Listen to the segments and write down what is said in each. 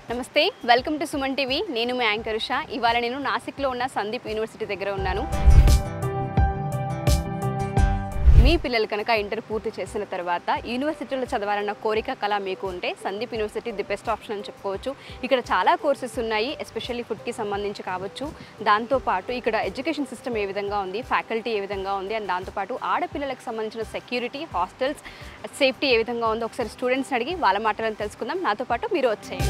నమస్తే welcome to Suman TV నేను మీ anchor Usha ఇవాళ నేను నాసిక్లో ఉన్న సందీప్ యూనివర్సిటీ దగ్గర ఉన్నాను మీ పిల్లలు కనుక ఇంటర్ పూర్తి చేసిన తర్వాత యూనివర్సిటీలో చదవాలన్న కోరిక కళ మీకు ఉంటే Sandeep university the best option అని చెప్పుకోవచ్చు ఇక్కడ చాలా కోర్సెస్ ఉన్నాయి ఎస్పెషల్లీ ఫుడ్కి సంబంధించి కావచ్చు దాంతోపాటు ఇక్కడ ఎడ్యుకేషన్ సిస్టమ్ ఏ విధంగా ఉంది ఫ్యాకల్టీ ఏ విధంగా ఉంది అండ్ దాంతోపాటు ఆడపిల్లలకు సంబంధించిన సెక్యూరిటీ హాస్టల్స్ సేఫ్టీ ఏ విధంగా ఉందో ఒకసారి స్టూడెంట్స్ని అడిగి వాళ్ళ మాటలను తెలుసుకుందాం నాతో పాటు మీరు వచ్చేయండి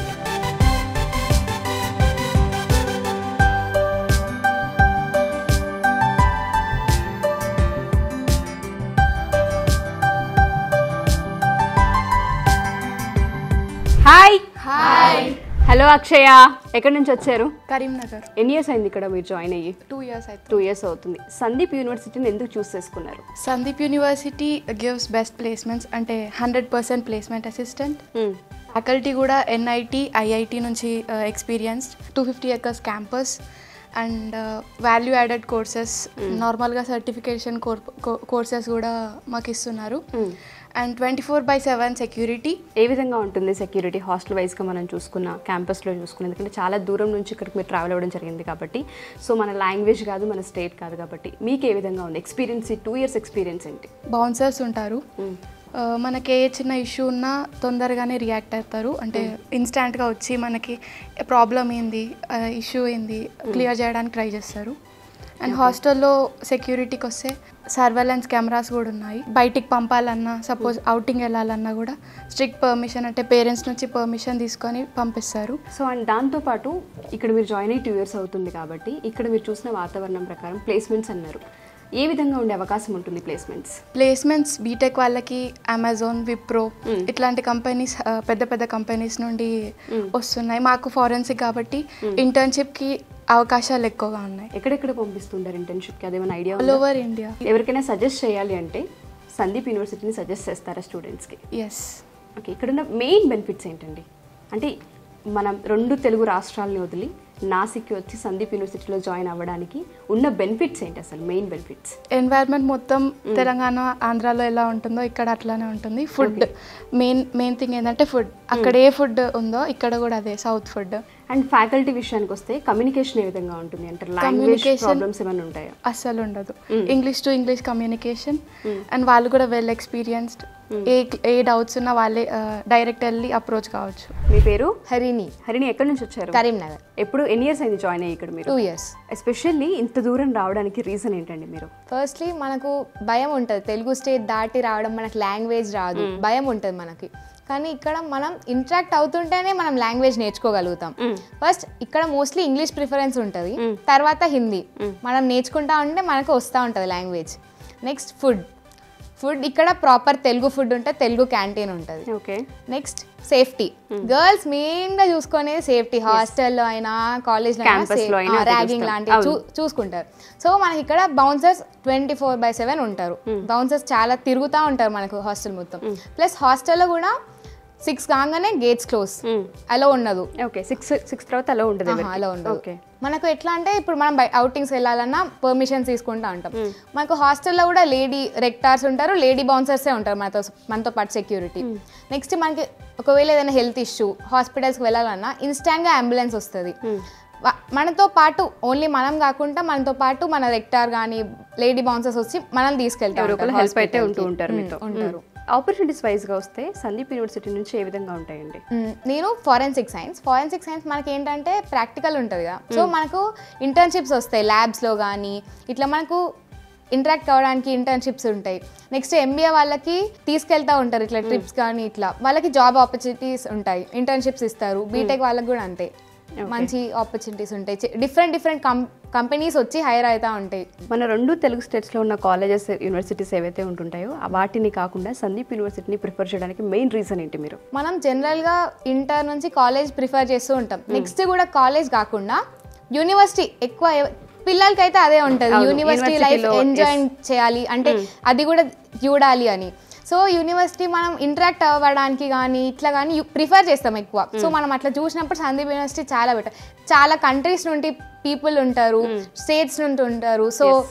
హాయ్ హాయ్ హలో అక్షయ ఎక్కడి నుంచి వచ్చారు కరీంనగర్ ఎన్ని ఇయర్స్ అయింది ఇక్కడ మీరు జాయిన్ అయ్యి టూ ఇయర్స్ అయితే టూ ఇయర్స్ అవుతుంది సందీప్ యూనివర్సిటీని ఎందుకు చూస్ చేసుకున్నారు Sandeep university gives best placements అంటే hundred percent placement assistant faculty కూడా ఎన్ఐటి ఐఐటి నుంచి experienced two fifty acres campus and value added courses నార్మల్గా సర్టిఫికేషన్ కోర్సెస్ కూడా మాకు ఇస్తున్నారు and twenty four by seven security ఏ విధంగా ఉంటుంది సెక్యూరిటీ హాస్టల్ వైజ్గా మనం చూసుకున్న క్యాంపస్లో చూసుకున్న ఎందుకంటే చాలా దూరం నుంచి ఇక్కడికి మీరు ట్రావెల్ అవ్వడం జరిగింది కాబట్టి సో మన లాంగ్వేజ్ కాదు మన స్టేట్ కాదు కాబట్టి మీకు ఏ విధంగా ఉంది ఎక్స్పీరియన్స్ టూ ఇయర్స్ ఎక్స్పీరియన్స్ ఏంటి బౌన్సర్స్ ఉంటారు ఆ, మనకి ఏ చిన్న ఇష్యూ ఉన్నా తొందరగానే రియాక్ట్ అవుతారు అంటే ఇన్స్టాంట్గా వచ్చి మనకి ప్రాబ్లం ఏంది ఇష్యూ ఏంది క్లియర్ చేయడానికి ట్రై చేస్తారు అండ్ హాస్టల్లో సెక్యూరిటీకి వస్తే సర్వేలెన్స్ కెమెరాస్ కూడా ఉన్నాయి బయటికి పంపాలన్నా సపోజ్ అవుటింగ్ వెళ్ళాలన్నా కూడా స్ట్రిక్ట్ పర్మిషన్ అంటే పేరెంట్స్ నుంచి పర్మిషన్ తీసుకొని పంపిస్తారు సో అండ్ దాంతోపాటు ఇక్కడ మీరు జాయిన్ అయ్యి టూ ఇయర్స్ అవుతుంది కాబట్టి ఇక్కడ మీరు చూసిన వాతావరణం ప్రకారం ప్లేస్మెంట్స్ అన్నారు ఏ విధంగా ఉండే అవకాశం ఉంటుంది ప్లేస్మెంట్స్ ప్లేస్మెంట్స్ బీటెక్ వాళ్ళకి అమెజాన్ విప్రో ఇట్లాంటి కంపెనీస్ పెద్ద పెద్ద కంపెనీస్ నుండి వస్తున్నాయి మాకు ఫారెన్సిక్ కాబట్టి ఇంటర్న్షిప్కి అవకాశాలు ఎక్కువగా ఉన్నాయి ఎక్కడెక్కడ పంపిస్తుంటారు ఇంటర్న్షిప్కి అదేమైనా ఐడియా ఆల్ ఓవర్ ఇండియా ఎవరికైనా సజెస్ట్ చేయాలి అంటే సందీప్ యూనివర్సిటీని సజెస్ట్ చేస్తారా స్టూడెంట్స్కి ఎస్ ఓకే ఇక్కడ ఉన్న మెయిన్ బెనిఫిట్స్ ఏంటండి అంటే మనం రెండు తెలుగు రాష్ట్రాలని వదిలి నాసిక్కి వచ్చి సందీప్ యూనివర్సిటీలో జాయిన్ అవ్వడానికి ఉన్న బెనిఫిట్స్ ఏంటి అసలు మెయిన్ బెనిఫిట్స్ ఎన్వైర్న్మెంట్ మొత్తం తెలంగాణ ఆంధ్రాలో ఎలా ఉంటుందో ఇక్కడ అట్లానే ఉంటుంది ఫుడ్ మెయిన్ మెయిన్ థింగ్ ఏంటంటే ఫుడ్ అక్కడ ఏ ఫుడ్ ఉందో ఇక్కడ కూడా అదే సౌత్ ఫుడ్ అండ్ ఫ్యాకల్టీ విషయానికి వస్తే కమ్యూనికేషన్ ఏ విధంగా ఉంటుంది అంటే లాంగ్వేజ్ Communication- ప్రాబ్లమ్స్ ఏమైనా ఉంటాయా అస్సలు ఉండదు English to English communication and వాళ్ళు కూడా వెల్ ఎక్స్పీరియన్స్డ్ ఏ ఏ డౌట్స్ ఉన్నా వాళ్ళే డైరెక్ట్ వెళ్ళి అప్రోచ్ కావచ్చు మీ పేరు హరిణి హరిణి ఎక్కడి నుంచి వచ్చారు కరీంనగర్ ఎప్పుడు ఎన్ని ఇయర్స్ అయింది జాయిన్ అయ్యి ఇక్కడ మీరు టూ ఇయర్స్ ఎస్పెషల్లీ ఇంత దూరం రావడానికి రీజన్ ఏంటండి మీరు ఫస్ట్లీ మనకు భయం ఉంటుంది తెలుగు స్టేట్ దాటి రావడం మనకు లాంగ్వేజ్ రాదు భయం ఉంటుంది మనకి కానీ ఇక్కడ మనం ఇంటరాక్ట్ అవుతుంటేనే మనం లాంగ్వేజ్ నేర్చుకోగలుగుతాం ఫస్ట్ ఇక్కడ మోస్ట్లీ ఇంగ్లీష్ ప్రిఫరెన్స్ ఉంటుంది తర్వాత హిందీ మనం నేర్చుకుంటా ఉంటే మనకు వస్తూ ఉంటుంది లాంగ్వేజ్ నెక్స్ట్ ఫుడ్ ఫుడ్ ఇక్కడ ప్రాపర్ తెలుగు ఫుడ్ ఉంటే తెలుగు క్యాంటీన్ ఉంటుంది okay next safety girls main గా చూసుకునేది సేఫ్టీ హాస్టల్లో అయినా కాలేజ్ Campus లో అయినా అది ర్యాగింగ్ చూస్తాం. లాంటివి చూ- చూసుకుంటారు సో మనకి ఇక్కడ bouncers twenty four by seven ఉంటారు బౌన్సర్స్ చాలా తిరుగుతూ ఉంటారు మనకు హాస్టల్ మొత్తం ప్లస్ హాస్టల్లో కూడా సిక్స్ కాగానే గేట్స్ క్లోజ్ అలా ఉండదు ఓకే సిక్స్ సిక్స్ తర్వాత అలా ఉంటుంది ఆహా, అలా ఉండదు ఓకే మనకు ఎట్లా అంటే ఇప్పుడు మనం అవుటింగ్స్ వెళ్ళాలన్నా పర్మిషన్ తీసుకుంటా ఉంటాం మనకు హాస్టల్లో కూడా లేడీ రెక్టార్స్ ఉంటారు లేడీ బౌన్సర్సే ఉంటారు మనతో మనతో పాటు సెక్యూరిటీ నెక్స్ట్ మనకి ఒకవేళ ఏదైనా హెల్త్ ఇష్యూ హాస్పిటల్స్కి వెళ్ళాలన్నా ఇన్స్టాంట్గా అంబులెన్స్ వస్తుంది వా- మనతో పాటు ఓన్లీ మనం కాకుండా మనతో పాటు మన రెక్టార్ కానీ లేడీ బౌన్సర్స్ వచ్చి మనల్ని తీసుకెళ్తారు ఎవరో ఒకరు హెల్ప్ అయితే ఉంటూ ఉంటారు మీతో ఉంటారు ఆపర్చునిటీస్ వైజ్గా వస్తే సందీప్ యూనివర్సిటీ నుంచి ఏ విధంగా ఉంటాయండి మ్మ్. నేను ఫారెన్సిక్ సైన్స్ ఫారెన్సిక్ సైన్స్ మనకి ఏంటంటే ప్రాక్టికల్ ఉంటుంది కదా సో మనకు ఇంటర్న్షిప్స్ వస్తాయి ల్యాబ్స్లో కానీ ఇట్లా మనకు ఇంటరాక్ట్ కావడానికి ఇంటర్న్షిప్స్ ఉంటాయి నెక్స్ట్ ఎంబీఏ వాళ్ళకి తీసుకెళ్తా ఉంటారు ఇట్లా ట్రిప్స్ కానీ ఇట్లా వాళ్ళకి జాబ్ ఆపర్చునిటీస్ ఉంటాయి ఇంటర్న్షిప్స్ ఇస్తారు బీటెక్ వాళ్ళకి కూడా అంతే మంచి ఆపర్చునిటీస్ ఉంటాయి డిఫరెంట్ డిఫరెంట్ కం కంపెనీస్ వచ్చి హైర్ అవుతా ఉంటాయి మన రెండు తెలుగు స్టేట్స్లో ఉన్న కాలేజెస్ యూనివర్సిటీస్ ఏవైతే ఉంటుంటాయో ఆ వాటిని కాకుండా సందీప్ యూనివర్సిటీని ప్రిఫర్ చేయడానికి మెయిన్ రీజన్ ఏంటి మీరు మనం జనరల్గా ఇంటర్ నుంచి కాలేజ్ ప్రిఫర్ చేస్తూ ఉంటాం నెక్స్ట్ కూడా కాలేజ్ కాకుండా యూనివర్సిటీ ఎక్కువ ఎవ- పిల్లలకైతే అదే ఉంటుంది అవును, యూనివర్సిటీ లైఫ్ యూనివర్సిటీలో, ఎంజాయ్ చేయాలి అంటే అది కూడా చూడాలి అని సో యూనివర్సిటీ మనం ఇంటరాక్ట్ అవ్వడానికి కానీ ఇట్లా కానీ ప్రిఫర్ చేస్తాం ఎక్కువ సో మనం అట్లా చూసినప్పుడు సందీప్ యూనివర్సిటీ చాలా బెటర్ చాలా కంట్రీస్ నుండి పీపుల్ ఉంటారు స్టేట్స్ నుండి ఉంటారు సో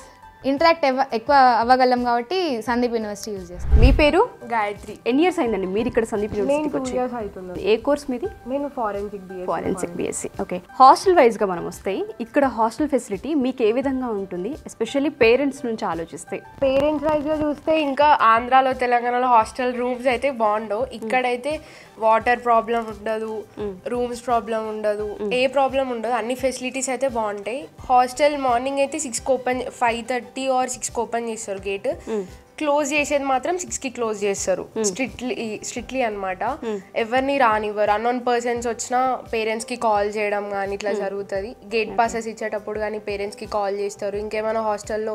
ఇంటరాక్ట్ ఎక్కువ అవ్వగలం కాబట్టి సందీప్ యూనివర్సిటీ యూజ్ చేస్తాం మీ పేరు గాయత్రి ఎన్ని ఇయర్స్ అయిందండి మీరు ఇక్కడ సందీప్ నేను యూనివర్సిటీకి టూ వచ్చి ఇయర్స్ అవుతుంది ఏ కోర్స్ మీది నేను forensic BS forensic BSc okay hostel వైజ్గా మనం వస్తే ఇక్కడ హాస్టల్ ఫెసిలిటీ మీకు ఏ విధంగా ఉంటుంది ఎస్పెషల్లీ పేరెంట్స్ నుంచి ఆలోచిస్తే పేరెంట్స్ వైజ్ గా చూస్తే ఇంకా ఆంధ్రాలో తెలంగాణలో హాస్టల్ రూమ్స్ అయితే బాగుండవు ఇక్కడైతే వాటర్ ప్రాబ్లం ఉండదు రూమ్స్ ప్రాబ్లం ఉండదు ఏ ప్రాబ్లం ఉండదు అన్ని ఫెసిలిటీస్ అయితే బాగుంటాయి హాస్టల్ మార్నింగ్ అయితే సిక్స్కి ఓపెన్ ఫైవ్ థర్టీ ఆర్ సిక్స్కి ఓపెన్ చేస్తారు గేట్ క్లోజ్ చేసేది మాత్రం సిక్స్ కి క్లోజ్ చేస్తారు స్ట్రిక్ట్లీ స్ట్రిక్ట్లీ అనమాట ఎవరిని రానివ్వరు అన్నోన్ పర్సన్స్ వచ్చినా పేరెంట్స్ కి కాల్ చేయడం కానీ ఇట్లా జరుగుతుంది గేట్ పాసెస్ ఇచ్చేటప్పుడు కానీ పేరెంట్స్ కి కాల్ చేస్తారు ఇంకేమైనా హాస్టల్లో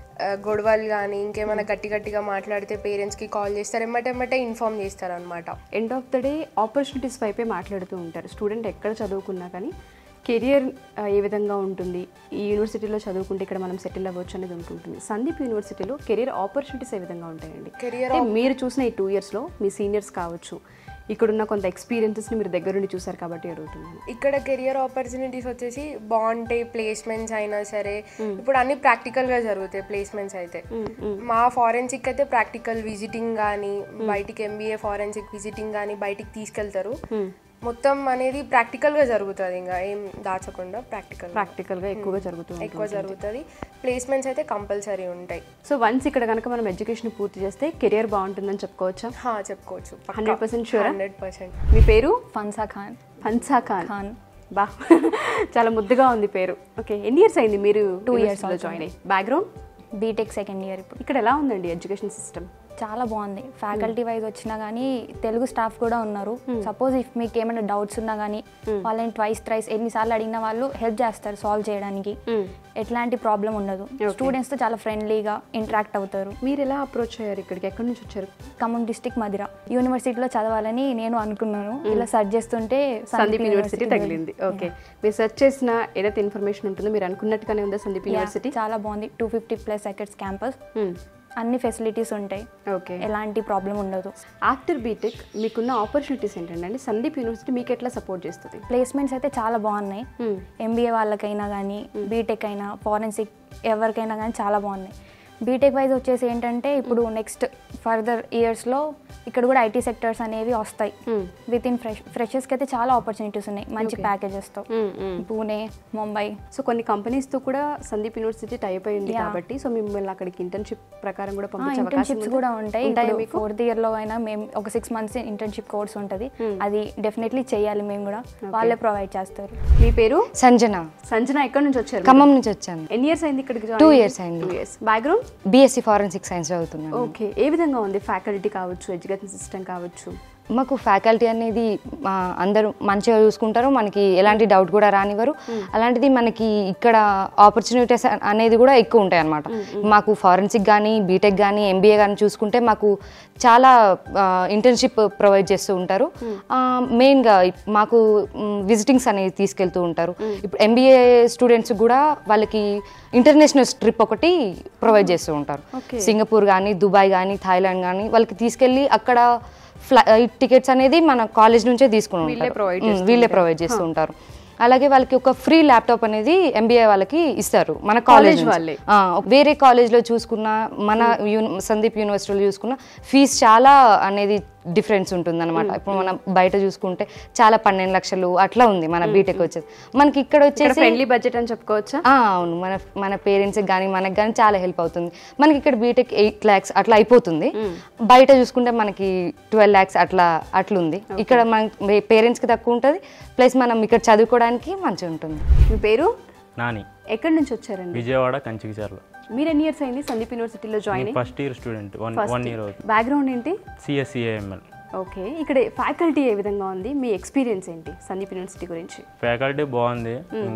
గొడవలు కానీ ఇంకేమైనా గట్టి గట్టిగా మాట్లాడితే పేరెంట్స్ కి కాల్ చేస్తారు ఎమ్మటే ఎమ్మటే ఇన్ఫార్మ్ చేస్తారు అనమాట end of the day opportunities వైపే మాట్లాడుతూ ఉంటారు స్టూడెంట్ ఎక్కడ చదువుకున్నా కానీ కెరియర్ ఏ విధంగా ఉంటుంది ఈ యూనివర్సిటీలో చదువుకుంటే ఇక్కడ మనం సెటిల్ అవ్వచ్చు అనేది ఉంటుంటుంది సందీప్ యూనివర్సిటీలో కెరియర్ ఆపర్చునిటీస్ ఏ విధంగా ఉంటాయండి Career అంటే మీరు చూసిన ఈ టూ ఇయర్స్లో మీ సీనియర్స్ కావచ్చు ఇక్కడున్న కొంత ఎక్స్పీరియన్సెస్ని మీరు దగ్గరుండి చూసారు కాబట్టి అడుగుతున్నాను ఇక్కడ కెరియర్ ఆపర్చునిటీస్ వచ్చేసి బాగుంటాయి ప్లేస్మెంట్స్ అయినా సరే ఇప్పుడు అన్ని ప్రాక్టికల్ గా జరుగుతాయి ప్లేస్మెంట్స్ అయితే మా ఫారెన్సిక్ అయితే ప్రాక్టికల్ విజిటింగ్ కానీ బయటికి ఎంబీఏ ఫారెన్సిక్ విజిటింగ్ కానీ బయటికి తీసుకెళ్తారు మొత్తం అనేది ప్రాక్టికల్ గా జరుగుతుంది ఇంకా ఏం దాచకుండా ప్రాక్టికల్ ప్రాక్టికల్గా ఎక్కువగా జరుగుతుంది ఎక్కువ జరుగుతుంది ప్లేస్మెంట్స్ అయితే కంపల్సరీ ఉంటాయి సో వన్స్ ఇక్కడ కనుక మనం ఎడ్యుకేషన్ పూర్తి చేస్తే కెరియర్ బాగుంటుందని చెప్పుకోవచ్చా హా, చెప్పుకోవచ్చు hundred percent sure hundred percent మీ పేరు ఫన్సా ఖాన్ ఫన్సా ఖాన్ ఖాన్ బా చాలా ముద్దుగా ఉంది పేరు ఓకే ఎన్ని ఇయర్స్ అయింది మీరు టూ years ఇయర్స్ జాయిన్ అయ్యి బ్యాక్గ్రౌండ్ బీటెక్ సెకండ్ ఇయర్ ఇప్పుడు ఇక్కడ ఎలా ఉందండి ఎడ్యుకేషన్ సిస్టమ్ చాలా బాగుంది ఫ్యాకల్టీ వైజ్ వచ్చినా కానీ తెలుగు స్టాఫ్ కూడా ఉన్నారు సపోజ్ ఇఫ్ మీకు ఏమైనా డౌట్స్ ఉన్నా కానీ వాళ్ళని ట్వైస్ త్రైస్ ఎన్నిసార్లు అడిగిన వాళ్ళు హెల్ప్ చేస్తారు సాల్వ్ చేయడానికి ఎట్లాంటి ప్రాబ్లం ఉండదు స్టూడెంట్స్తో చాలా ఫ్రెండ్లీగా ఇంటరాక్ట్ అవుతారు మీరు ఎలా అప్రోచ్ అయ్యారు ఇక్కడికి ఎక్కడి నుంచి వచ్చారు ఖమ్మం డిస్టిక్ మధిర యూనివర్సిటీలో చదవాలని నేను అనుకున్నాను ఇలా సర్చ్ చేస్తుంటే సందీప్ యూనివర్సిటీ తగిలింది ఓకే మీరు సెర్చ్ చేసిన ఏదైతే ఇన్ఫర్మేషన్ ఉంటుందో మీరు అనుకున్నట్టుగానే ఉందా సందీప్ యూనివర్సిటీ చాలా బాగుంది two fifty plus acres campus అన్ని ఫెసిలిటీస్ ఉంటాయి ఓకే ఎలాంటి ప్రాబ్లం ఉండదు ఆఫ్టర్ బీటెక్ మీకున్న ఆపర్చునిటీస్ ఏంటంటే సందీప్ యూనివర్సిటీ మీకు ఎట్లా సపోర్ట్ చేస్తుంది ప్లేస్మెంట్స్ అయితే చాలా బాగున్నాయి ఎంబీఏ వాళ్ళకైనా కానీ బీటెక్ అయినా ఫారెన్సిక్ ఎవరికైనా కానీ చాలా బాగున్నాయి బీటెక్ వైజ్ వచ్చేసి ఏంటంటే ఇప్పుడు నెక్స్ట్ ఫర్దర్ ఇయర్స్లో ఇక్కడ కూడా ఐటీ సెక్టర్స్ అనేవి వస్తాయి విత్ ఇన్ ఫ్రెష్ ఫ్రెషర్స్కి అయితే చాలా ఆపర్చునిటీస్ ఉన్నాయి మంచి ప్యాకేజెస్తో పూణే ముంబై సో కొన్ని కంపెనీస్తో కూడా సందీప్ యూనివర్సిటీ టైప్ అయి ఉంది Yeah. కాబట్టి సో మిమ్మల్ని అక్కడికి ఇంటర్న్షిప్ ప్రకారం కూడా పంపించే అవకాశం ఇంటర్న్షిప్స్ ఉందా? కూడా ఉంటాయి ఉంటాయా ఇప్పుడు మీకు ఫోర్త్ ఇయర్లో అయినా మేము ఒక సిక్స్ మంత్స్ ఇంటర్న్షిప్ కోర్స్ ఉంటుంది అది డెఫినెట్లీ చేయాలి మేము కూడా వాళ్ళే ప్రొవైడ్ చేస్తారు మీ పేరు సంజన సంజన ఎక్కడి నుంచి వచ్చారు ఖమ్మం నుంచి వచ్చాను ఎన్ని ఇయర్స్ అయింది ఇక్కడికి Two years అయింది. Two years background BSc forensic science చదువుతున్నాను ఓకే ఏ విధంగా ఉంది ఫ్యాకల్టీ కావచ్చు ఎడ్యుకేషన్ సిస్టమ్ కావచ్చు మాకు ఫ్యాకల్టీ అనేది మా అందరూ మంచిగా చూసుకుంటారు మనకి ఎలాంటి డౌట్ కూడా రానివ్వరు అలాంటిది మనకి ఇక్కడ ఆపర్చునిటీస్ అనేది కూడా ఎక్కువ ఉంటాయి అన్నమాట మాకు ఫారెన్సిక్ కానీ బీటెక్ కానీ ఎంబీఏ కానీ చూసుకుంటే మాకు చాలా ఇంటర్న్షిప్ ప్రొవైడ్ చేస్తూ ఉంటారు మెయిన్గా మాకు విజిటింగ్స్ అనేది తీసుకెళ్తూ ఉంటారు ఇప్పుడు ఎంబీఏ స్టూడెంట్స్ కూడా వాళ్ళకి ఇంటర్నేషనల్ ట్రిప్ ఒకటి ప్రొవైడ్ చేస్తూ ఉంటారు సింగపూర్ కానీ దుబాయ్ కానీ థాయిలాండ్ కానీ వాళ్ళకి తీసుకెళ్ళి అక్కడ ఫ్లైట్ టికెట్స్ అనేది మన కాలేజ్ నుంచే తీసుకుని ఉంటారు provide ఉమ్, వీళ్ళే ప్రొవైడ్ చేస్తూ ఉంటారు అలాగే వాళ్ళకి ఒక ఫ్రీ ల్యాప్టాప్ అనేది ఎంబీఏ వాళ్ళకి ఇస్తారు మన కాలేజ్ వాళ్ళే. వేరే కాలేజ్లో చూసుకున్న మన యూని సందీప్ యూనివర్సిటీలో చూసుకున్న ఫీజ్ చాలా అనేది డిఫరెన్స్ ఉంటుంది అనమాట ఇప్పుడు మనం బయట చూసుకుంటే చాలా పన్నెండు లక్షలు అట్లా ఉంది మన బీటెక్ వచ్చేది మనకి ఇక్కడ ఇక్కడ వచ్చేసి ఫ్రెండ్లీ బడ్జెట్ అని చెప్పుకోవచ్చా ఆ, అవును మన మన పేరెంట్స్కి కానీ మనకి కానీ చాలా హెల్ప్ అవుతుంది మనకి ఇక్కడ బీటెక్ ఎయిట్ ల్యాక్స్ అట్లా అయిపోతుంది బయట చూసుకుంటే మనకి ట్వెల్వ్ ల్యాక్స్ అట్లా అట్లుంది ఇక్కడ మన పేరెంట్స్కి తక్కువ ఉంటుంది ప్లస్ మనం ఇక్కడ చదువుకోవడానికి మంచిగా ఉంటుంది మీ పేరు నాని ఎక్కడి నుంచి వచ్చారండి విజయవాడ కంచికిచర్ల మీరు ఎన్ని ఇయర్స్ అయింది సందీప్ యూనివర్సిటీలో జాయిన్ నేను first year student one one year అవుతుంది బ్యాక్గ్రౌండ్ ఏంటి సిఎస్సిఏఎంఎల్ ఓకే ఇక్కడ ఫ్యాకల్టీ ఏ విధంగా ఉంది మీ ఎక్స్పీరియన్స్ ఏంటి సందీప్ యూనివర్సిటీ గురించి ఫ్యాకల్టీ బాగుంది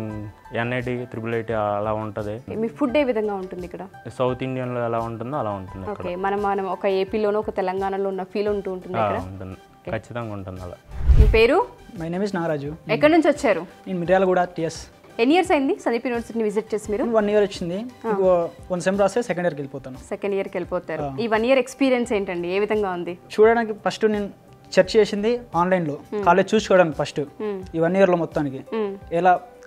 ఎన్ఐటి త్రిబుల్ ఐటీ అలా ఉంటుంది మీ ఫుడ్ ఏ విధంగా ఉంటుంది ఇక్కడ సౌత్ ఇండియన్లో ఎలా ఉంటుందో అలా ఉంటుంది ఇక్కడ ఓకే మనం మనం ఒక ఏపీలోనో ఒక తెలంగాణలో ఉన్న ఫీల్ ఉంటూ ఉంటుంది ఆ, ఇక్కడ ఉంటుంది ఖచ్చితంగా ఉంటుంది అలా మీ పేరు మై నేమ్ ఇస్ నాగరాజు ఎక్కడి నుంచి వచ్చారు నేను మిర్యాలగూడ టిఎస్ ఎన్ని ఇయర్స్ అయింది సందీప్ యూనివర్సిటీని విజిట్ చేసి మీరు వన్ ఇయర్ వచ్చింది ఇంకో వన్ సెమ్ రాస్తే సెకండ్ ఇయర్కి వెళ్ళిపోతాను సెకండ్ ఇయర్కి వెళ్ళిపోతారు ఈ వన్ ఇయర్ ఎక్స్పీరియన్స్ ఏంటండి ఏ విధంగా ఉంది చూడడానికి ఫస్ట్ నేను సెర్చ్ చేసింది ఆన్లైన్లో కాలేజ్ చూసుకోవడానికి ఫస్ట్ ఈ వన్ ఇయర్లో మొత్తానికి ఎలా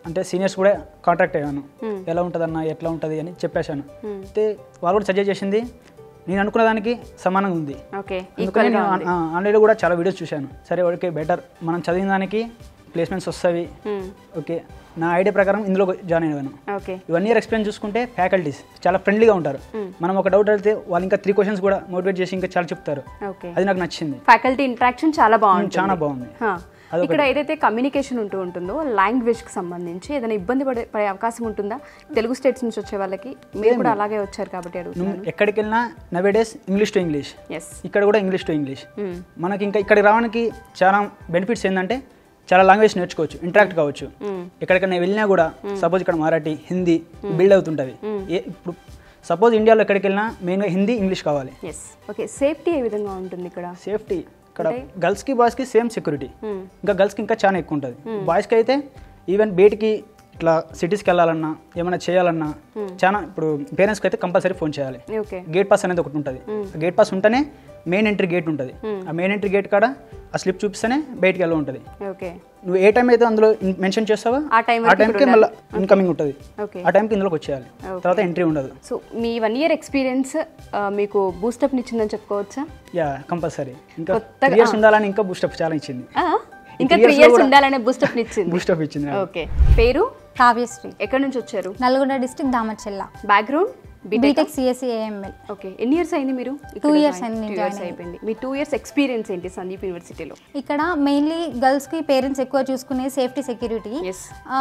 అంటే సీనియర్స్ కూడా కాంటాక్ట్ అయ్యాను ఎలా ఉంటుందన్న ఎట్లా ఉంటుంది అని చెప్పేశాను అయితే వాళ్ళు కూడా సజెస్ట్ చేసింది నేను అనుకున్న దానికి సమానంగా ఉంది ఓకే అందుకని నేను ఆన్- ఆ, ఆన్లైన్లో కూడా చాలా వీడియోస్ చూశాను సరే ఓకే బెటర్ మనం చదివిన దానికి ప్లేస్మెంట్స్ వస్తాయి ఓకే నా ఐడియా ప్రకారం ఇందులో జాయిన్ అయ్యాను ఓకే వన్ ఇయర్ ఎక్స్పీరియన్స్ చూసుకుంటే ఫ్యాకల్టీస్ చాలా ఫ్రెండ్లీగా ఉంటారు మనం ఒక డౌట్ అడిగితే వాళ్ళు ఇంకా త్రీ క్వశ్చన్స్ కూడా మోటివేట్ చేసి ఇంకా చాలా చెప్తారు ఓకే అది నాకు నచ్చింది ఫ్యాకల్టీ ఇంటరాక్షన్ చాలా బాగుంటుంది చాలా బాగుంది హా. ఇక్కడ ఏదైతే కమ్యూనికేషన్ ఉంటూ ఉంటుందో లాంగ్వేజ్కి సంబంధించి ఏదైనా ఇబ్బంది పడే పడే అవకాశం ఉంటుందా తెలుగు స్టేట్స్ నుంచి వచ్చే వాళ్ళకి మీరు కూడా అలాగే వచ్చారు కాబట్టి నువ్వు అడుగుతున్నాను ఎక్కడికి వెళ్ళినా nowadays English to English yes ఇక్కడ కూడా ఇంగ్లీష్ టు ఇంగ్లీష్ మనకి ఇంకా ఇక్కడికి రావడానికి చాలా బెనిఫిట్స్ ఏంటంటే చాలా లాంగ్వేజ్ నేర్చుకోవచ్చు ఇంటరాక్ట్ కావచ్చు ఎక్కడికైనా వెళ్ళినా కూడా సపోజ్ ఇక్కడ మరాఠీ హిందీ బిల్డ్ అవుతుంటుంది ఏ ఇప్పుడు సపోజ్ ఇండియాలో ఎక్కడికి వెళ్ళినా మెయిన్గా హిందీ ఇంగ్లీష్ కావాలి ఎస్ ఓకే సేఫ్టీ ఏ విధంగా ఉంటుంది ఇక్కడ సేఫ్టీ ఇక్కడ గర్ల్స్కి బాయ్స్కి సేమ్ సెక్యూరిటీ ఇంకా గర్ల్స్కి ఇంకా చాలా ఎక్కువ ఉంటుంది బాయ్స్కి అయితే ఈవెన్ బయటికి ఇట్లా సిటీస్కి వెళ్ళాలన్నా ఏమైనా చేయాలన్నా చాలా ఇప్పుడు పేరెంట్స్కి అయితే కంపల్సరీ ఫోన్ చేయాలి ఓకే గేట్ పాస్ అనేది ఒకటి ఉంటుంది గేట్ పాస్ ఉంటేనే మెయిన్ ఎంట్రీ గేట్ ఉంటుంది ఆ మెయిన్ ఎంట్రీ గేట్ కాడ ఆ స్లిప్ చూపిస్తేనే బయటికి వెళ్ళి ఉంటుంది ఓకే నువ్వు ఏ టైం అయితే అందులో మెన్షన్ చేస్తావో ఆ time ఆ వరకు టైంకి ఇక్కడ మళ్ళీ ఇన్కమింగ్ ఉంటుంది ఓకే ఆ టైంకి ఇందులోకి వచ్చేయాలి తర్వాత ఎంట్రీ ఉండదు సో మీ వన్ ఇయర్ ఎక్స్పీరియన్స్ మీకు బూస్టప్ ఇచ్చిందని చెప్పుకోవచ్చా యా కంపల్సరీ ఇంకా కొత్తగా- త్రీ ఇయర్స్ ఉండాలని ఇంకా బూస్టప్ చాలా ఇచ్చింది ఆ? ఇంకా three త్రీ years లో ఇయర్స్ కూడా- ఉండాలనే బూస్టప్ ఇచ్చింది బూస్టప్ ఇచ్చింది ఓకే పేరు కావ్యశ్రీ ఎక్కడి నుంచి వచ్చారు Nalgonda district Damachella background BTech CSC AML okay ఎన్ని ఇయర్స్ అయింది మీరు Two years అయింది నేను టూ ఇయర్స్ join అయిపోయింది మీ టూ ఇయర్స్ ఎక్స్పీరియన్స్ ఏంటి సందీప్ యూనివర్సిటీలో ఇక్కడ మెయిన్లీ గర్ల్స్కి పేరెంట్స్ ఎక్కువ చూసుకునే సేఫ్టీ సెక్యూరిటీ ఎస్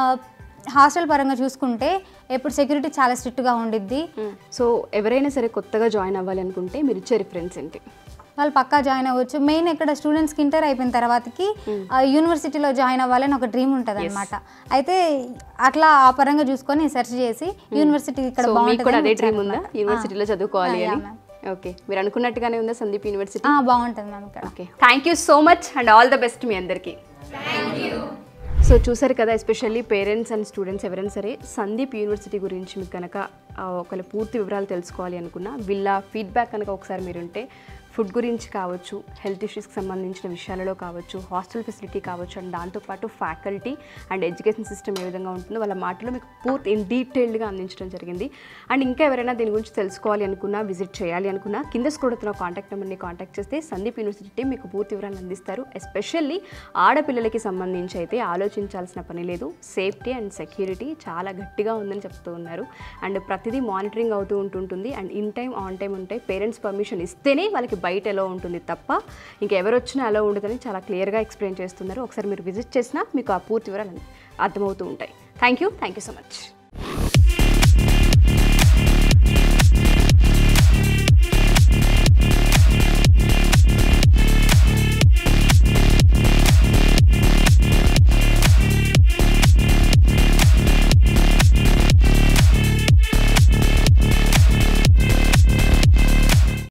హాస్టల్ పరంగా చూసుకుంటే ఎప్పుడు సెక్యూరిటీ చాలా స్ట్రిక్ట్గా ఉండిద్ది సో ఎవరైనా సరే కొత్తగా జాయిన్ అవ్వాలి అనుకుంటే మీరు ఇచ్చే రిఫరెన్స్ ఏంటి వాళ్ళు పక్కా జాయిన్ అవ్వచ్చు మెయిన్ ఇక్కడ స్టూడెంట్స్కి ఇంటర్ అయిపోయిన తర్వాతకి ఆ, యూనివర్సిటీలో జాయిన్ అవ్వాలని ఒక డ్రీమ్ ఉంటుంది అనమాట అయితే అట్లా ఆ పరంగా చూసుకొని సెర్చ్ చేసి యూనివర్సిటీ ఇక్కడ సో మీకు కూడా అదే బాగుంటుంది డ్రీమ్ ఉందా యూనివర్సిటీలో చదువుకోవాలి అని ఓకే మీరు అనుకున్నట్టుగానే ఉందా సందీప్ యూనివర్సిటీ బాగుంటుంది మ్యామ్ ఇక్కడ okay thank you so much and all the best మీ అందరికీ సో చూసారు కదా ఎస్పెషల్లీ పేరెంట్స్ అండ్ స్టూడెంట్స్ ఎవరైనా సరే సందీప్ యూనివర్సిటీ గురించి మీకు కనుక ఒకవేళ పూర్తి వివరాలు తెలుసుకోవాలి అనుకున్నా వీళ్ళ ఫీడ్బ్యాక్ కనుక ఒకసారి మీరుంటే ఫుడ్ గురించి కావచ్చు హెల్త్ ఇష్యూస్కి సంబంధించిన విషయాలలో కావచ్చు హాస్టల్ ఫెసిలిటీ కావచ్చు అండ్ దాంతోపాటు ఫ్యాకల్టీ అండ్ ఎడ్యుకేషన్ సిస్టమ్ ఏ విధంగా ఉంటుందో వాళ్ళ మాటలో మీకు పూర్తి ఇన్ డీటెయిల్డ్గా అందించడం జరిగింది అండ్ ఇంకా ఎవరైనా దీని గురించి తెలుసుకోవాలి అనుకున్నా విజిట్ చేయాలి అనుకున్నా కింద స్క్రోల్ అవుతున్న కాంటాక్ట్ నెంబర్ని కాంటాక్ట్ చేస్తే సందీప్ యూనివర్సిటీ టీం మీకు పూర్తి వివరాలు అందిస్తారు ఎస్పెషల్లీ ఆడపిల్లలకి సంబంధించి అయితే ఆలోచించాల్సిన పని లేదు సేఫ్టీ అండ్ సెక్యూరిటీ చాలా గట్టిగా ఉందని చెప్తూ ఉన్నారు అండ్ ప్రతిదీ మానిటరింగ్ అవుతూ ఉంటుంటుంది and in time on time ఉంటాయి పేరెంట్స్ పర్మిషన్ ఇస్తేనే వాళ్ళకి బయట ఎలా ఉంటుంది తప్ప ఇంకా ఎవరు వచ్చినా ఎలా ఉండదని చాలా క్లియర్గా ఎక్స్ప్లెయిన్ చేస్తున్నారు ఒకసారి మీరు విజిట్ చేసినా మీకు ఆ పూర్తి వివరాలు అర్థమవుతూ ఉంటాయి thank you thank you so much